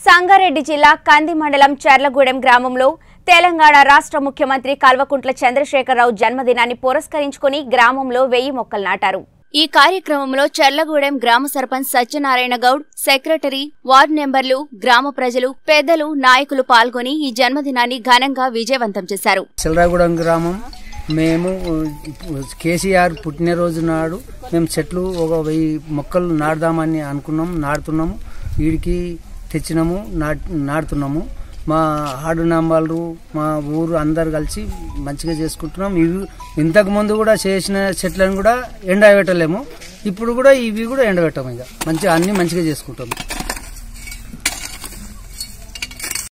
సంగారెడ్డి జిల్లా కంది మండలం చర్లగూడెం గ్రామంలో తెలంగాణ రాష్ట్ర ముఖ్యమంత్రి కల్వకుంట్ల చంద్రశేఖరరావు జన్మదినాన్ని పురస్కరించుకుని గ్రామంలో వెయ్యి మొక్కలు నాటారు ఈ కార్యక్రమంలో చర్లగూడెం గ్రామ సర్పంచ్ సత్యనారాయణ గౌడ్ సెక్రటరీ వార్డు నెంబర్లు గ్రామ ప్రజలు పెద్దలు నాయకులు పాల్గొని ఈ జన్మదినాన్ని ఘనంగా విజయవంతం చేశారు చిల్లరాగూడెం గ్రామం మేము కేసీఆర్ పుట్టినరోజు నాడు మేము చెట్లు ఒక వెయ్యి మొక్కలు నాటుదామని అనుకున్నాం నాటుతున్నాము వీడికి తెచ్చినాము నాట్- నాటుతున్నాము మా ఆడు నంబాలు మా ఊరు అందరు కలిసి మంచిగా చేసుకుంటున్నాం ఇవి ఇంతకు ముందు కూడా చేసిన చెట్లను కూడా ఎండబెట్టలేము ఇప్పుడు కూడా ఇవి కూడా ఎండబెట్టాము ఇక మంచిగా అన్ని మంచిగా చేసుకుంటాము